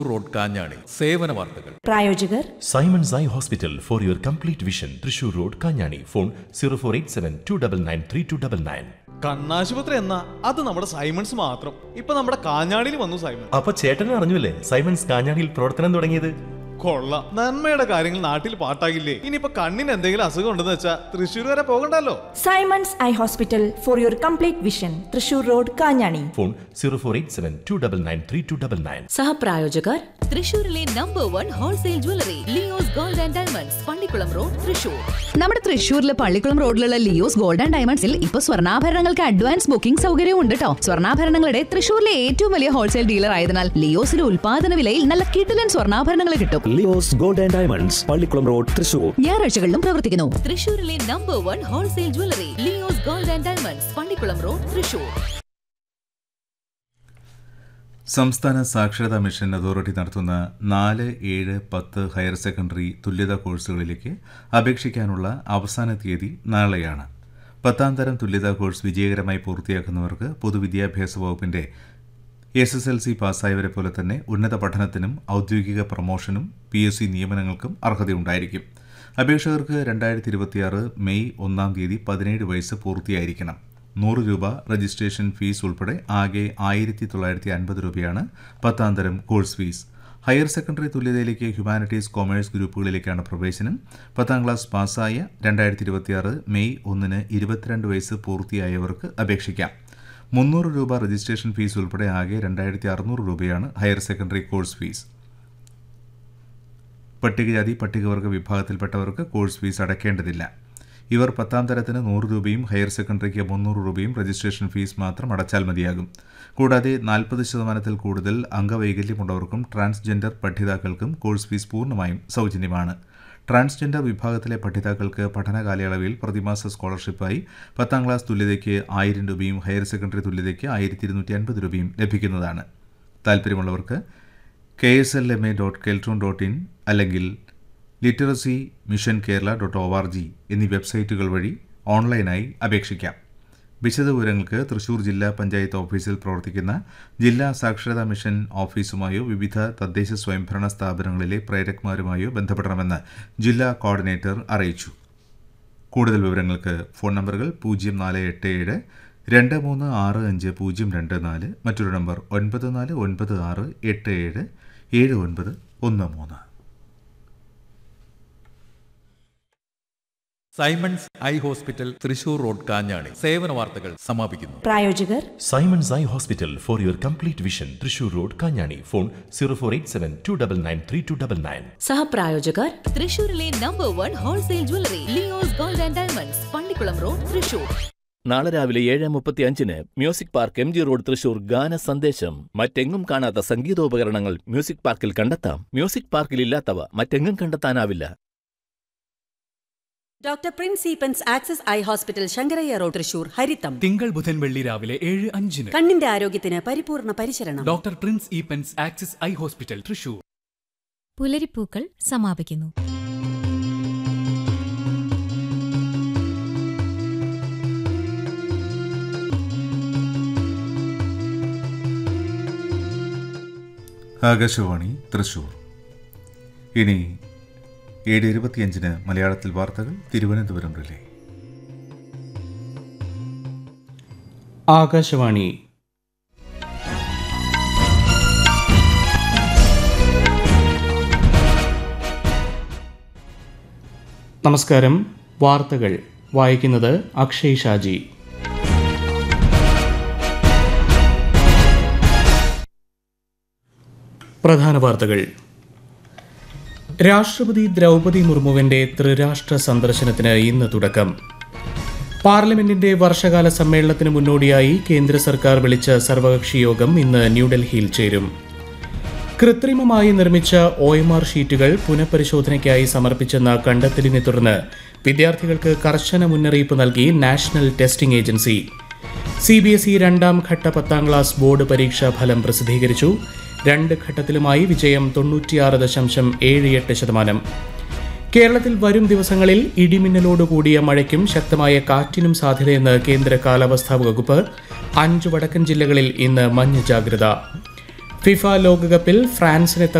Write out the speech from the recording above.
Road Kanjani സേവന വാർത്തകൾ പ്രായോജകർ Simon's Eye Hospital for your complete vision. Trishur Road, Kanyani. Phone 0487 299 3299. കണ്ണാശുപത്രി എന്നാ അത് നമ്മുടെ സൈമൺസ് മാത്രം ഇപ്പൊ നമ്മുടെ കാഞ്ഞാടിയിൽ വന്നു സൈമൺ അപ്പൊ ചേട്ടൻ അറിഞ്ഞില്ലേ സൈമൺസ് കാഞ്ഞാണിയിൽ പ്രവർത്തനം തുടങ്ങിയത് കൊള്ളാം നന്മയുടെ കാര്യങ്ങൾ നാട്ടിൽ പാട്ടാകില്ലേ ഇനിയിപ്പോ കണ്ണിന് എന്തെങ്കിലും അസുഖം ഉണ്ടെന്ന് വെച്ചാ തൃശ്ശൂർ വരെ പോകണ്ടല്ലോ Simon's eye hospital for your complete vision Thrissur road Kanjani phone zero four eight seven two double nine three two double nine സഹപ്രായോജകർ തൃശൂരിലെ number one wholesale jewellery Leo's gold and diamonds Pallikulam road Thrissur നമ്മുടെ തൃശ്ശൂരിലെ പള്ളിക്കുളം റോഡിലുള്ള ലിയോസ് ഗോൾഡ് ആൻഡ് ഡയമണ്ട്സിൽ ഇപ്പൊ സ്വർണ്ണാഭരണങ്ങൾക്ക് advance booking സൗകര്യവും ഉണ്ട് കേട്ടോ സ്വർണ്ണാഭരണങ്ങളുടെ തൃശ്ശൂരിലെ ഏറ്റവും വലിയ ഹോൾസെയിൽ ഡീലർ ആയതിനാൽ ലിയോസിലെ ഉൽപാദന വിലയിൽ നല്ല കിടിലൻ സ്വർണ്ണാഭരണങ്ങൾ കിട്ടും Leo's gold and diamonds Pallikulam road Thrissur ഞായറാഴ്ചകളിലും പ്രവർത്തിക്കുന്നു തൃശൂരിലെ number one wholesale jewellery Leo's gold and diamonds Pallikulam road Thrissur സംസ്ഥാന സാക്ഷരതാ മിഷൻ അതോറിറ്റി നടത്തുന്ന നാല് ഏഴ് പത്ത് ഹയർ സെക്കൻഡറി തുല്യതാ കോഴ്സുകളിലേക്ക് അപേക്ഷിക്കാനുള്ള അവസാന തീയതി നാളെയാണ് പത്താം തരം തുല്യതാ കോഴ്സ് വിജയകരമായി പൂർത്തിയാക്കുന്നവർക്ക് പൊതുവിദ്യാഭ്യാസ വകുപ്പിന്റെ എസ് എസ് എൽ സി പാസ്സായവരെ പോലെ തന്നെ ഉന്നത പഠനത്തിനും ഔദ്യോഗിക പ്രൊമോഷനും പി എസ് സി നിയമനങ്ങൾക്കും അർഹതയുണ്ടായിരിക്കും അപേക്ഷകർക്ക് രണ്ടായിരത്തി ഇരുപത്തിയാറ് മെയ് ഒന്നാം തീയതി പതിനേഴ് വയസ്സ് പൂർത്തിയായിരിക്കണം നൂറ് രൂപ രജിസ്ട്രേഷൻ ഫീസ് ഉൾപ്പെടെ ആകെ ആയിരത്തി തൊള്ളായിരത്തി അൻപത് രൂപയാണ് പത്താം തരം കോഴ്സ് ഫീസ് ഹയർ സെക്കൻഡറി തുല്യതയിലേക്ക് ഹ്യൂമാനിറ്റീസ് കൊമേഴ്സ് ഗ്രൂപ്പുകളിലേക്കാണ് പ്രവേശനം പത്താം ക്ലാസ് പാസ്സായ രണ്ടായിരത്തി ഇരുപത്തിയാറ് മെയ് ഒന്നിന് ഇരുപത്തിരണ്ട് വയസ്സ് പൂർത്തിയായവർക്ക് അപേക്ഷിക്കാം മുന്നൂറ് രൂപ രജിസ്ട്രേഷൻ ഫീസ് ഉൾപ്പെടെ ആകെ രണ്ടായിരത്തി അറുന്നൂറ് രൂപയാണ് ഹയർ സെക്കൻഡറി കോഴ്സ് ഫീസ് പട്ടികജാതി പട്ടികവർഗ വിഭാഗത്തിൽപ്പെട്ടവർക്ക് കോഴ്സ് ഫീസ് അടയ്ക്കേണ്ടതില്ല ഇവർ പത്താം തരത്തിന് നൂറ് രൂപയും ഹയർ സെക്കൻഡറിക്ക് മുന്നൂറ് രൂപയും രജിസ്ട്രേഷൻ ഫീസ് മാത്രം അടച്ചാൽ മതിയാകും കൂടാതെ നാൽപ്പത് ശതമാനത്തിൽ കൂടുതൽ അംഗവൈകല്യമുള്ളവർക്കും ട്രാൻസ്ജെൻഡർ പഠിതാക്കൾക്കും കോഴ്സ് ഫീസ് പൂർണ്ണമായും സൗജന്യമാണ് ട്രാൻസ്ജെൻഡർ വിഭാഗത്തിലെ പഠിതാക്കൾക്ക് പഠന കാലയളവിൽ പ്രതിമാസ സ്കോളർഷിപ്പായി പത്താം ക്ലാസ് തുല്യതയ്ക്ക് ആയിരം രൂപയും ഹയർ സെക്കൻഡറി തുല്യതയ്ക്ക് ആയിരത്തി ഇരുന്നൂറ്റി അൻപത് രൂപയും ലഭിക്കുന്നതാണ് താൽപ്പര്യമുള്ളവർക്ക് K S L M A dot Keltron dot in അല്ലെങ്കിൽ literacy mission Kerala dot O R G എന്നീ വെബ്സൈറ്റുകൾ വഴി ഓൺലൈനായി അപേക്ഷിക്കാം വിശദവിവരങ്ങൾക്ക് തൃശൂർ ജില്ലാ പഞ്ചായത്ത് ഓഫീസിൽ പ്രവർത്തിക്കുന്ന ജില്ലാ സാക്ഷരതാ മിഷൻ ഓഫീസുമായോ വിവിധ തദ്ദേശ സ്വയംഭരണ സ്ഥാപനങ്ങളിലെ പ്രേരക്മാരുമായോ ബന്ധപ്പെടണമെന്ന് ജില്ലാ കോർഡിനേറ്റർ അറിയിച്ചു കൂടുതൽ വിവരങ്ങൾക്ക് ഫോൺ നമ്പറുകൾ പൂജ്യം നാല് എട്ട് ഏഴ് രണ്ട് മൂന്ന് ആറ് അഞ്ച് പൂജ്യം രണ്ട് നാല് മറ്റൊരു നമ്പർ ഒൻപത് നാല് ഒൻപത് ആറ് എട്ട് ഏഴ് ഏഴ് ഒൻപത് ഒന്ന് മൂന്ന് Simon's eye hospital Thrissur road Kanjani സേവന വാർത്തകൾ സമാപിക്കുന്നു പ്രായോജകർ Simon's Eye Hospital for your complete vision. Trishur Road, Kanyani. Phone 0487 299 3299. സഹപ്രായോജകർ തൃശൂരിലെ number one wholesale jewellery Leo's gold and diamonds Pallikulam road Thrissur നാളെ രാവിലെ ഏഴ് മുപ്പത്തി അഞ്ചിന് music park M G road Thrissur ഗാന സന്ദേശം മറ്റെങ്ങും കാണാത്ത സംഗീതോപകരണങ്ങൾ മ്യൂസിക് പാർക്കിൽ കണ്ടെത്താം മ്യൂസിക് പാർക്കിൽ ഇല്ലാത്തവ മറ്റെങ്ങും കണ്ടെത്താനാവില്ല doctor Prince Eapen's Axis eye hospital Sankaraiah road Thrissur ഹരിത്തം തിങ്കൾ ബുധൻ വെള്ളി രാവിലെ ഏഴ് അഞ്ചിന് കണ്ണിന്റെ ആരോഗ്യത്തിന് പരിപൂർണ പരിചരണം doctor Prince Eapen's Axis eye hospital Thrissur പുലരിപ്പൂക്കൾ സമാപിക്കുന്നു ആകാശവാണി തൃശൂർ ഇനി ഏഴ് ഇരുപത്തിയഞ്ചിന് മലയാളത്തിൽ വാർത്തകൾ തിരുവനന്തപുരം റിലേ ആകാശവാണി നമസ്കാരം വാർത്തകൾ വായിക്കുന്നത് അക്ഷയ് ഷാജി പ്രധാന വാർത്തകൾ രാഷ്ട്രപതി ദ്രൗപദി മുർമുവിന്റെ ത്രിരാഷ്ട്ര സന്ദർശനത്തിന് ഇന്ന് തുടക്കം പാർലമെന്റിന്റെ വർഷകാല സമ്മേളനത്തിന് മുന്നോടിയായി കേന്ദ്ര സർക്കാർ വിളിച്ച സർവകക്ഷി യോഗം ഇന്ന് ന്യൂഡൽഹിയിൽ ചേരും കൃത്രിമമായി നിർമ്മിച്ച ഒ എം ആർ ഷീറ്റുകൾ പുനഃപരിശോധനയ്ക്കായി സമർപ്പിച്ചെന്ന കണ്ടെത്തലിനെ തുടർന്ന് വിദ്യാർത്ഥികൾക്ക് കർശന മുന്നറിയിപ്പ് നൽകി national testing agency C B S E രണ്ടാം ഘട്ട പത്താം ക്ലാസ് ബോർഡ് പരീക്ഷാ ഫലം പ്രസിദ്ധീകരിച്ചു രണ്ട് ഘട്ടത്തിലുമായി വിജയം തൊണ്ണൂറ്റിയാറ് ദശാംശം ഏഴ് എട്ട് ശതമാനം കേരളത്തിൽ വരും ദിവസങ്ങളിൽ ഇടിമിന്നലോട് കൂടിയ മഴയ്ക്കും ശക്തമായ കാറ്റിനും സാധ്യതയെന്ന് കേന്ദ്ര കാലാവസ്ഥാ വകുപ്പ് അഞ്ച് വടക്കൻ ജില്ലകളിൽ ഇന്ന് മഞ്ഞ ജാഗ്രത ഫിഫ ലോകകപ്പിൽ ഫ്രാൻസിനെ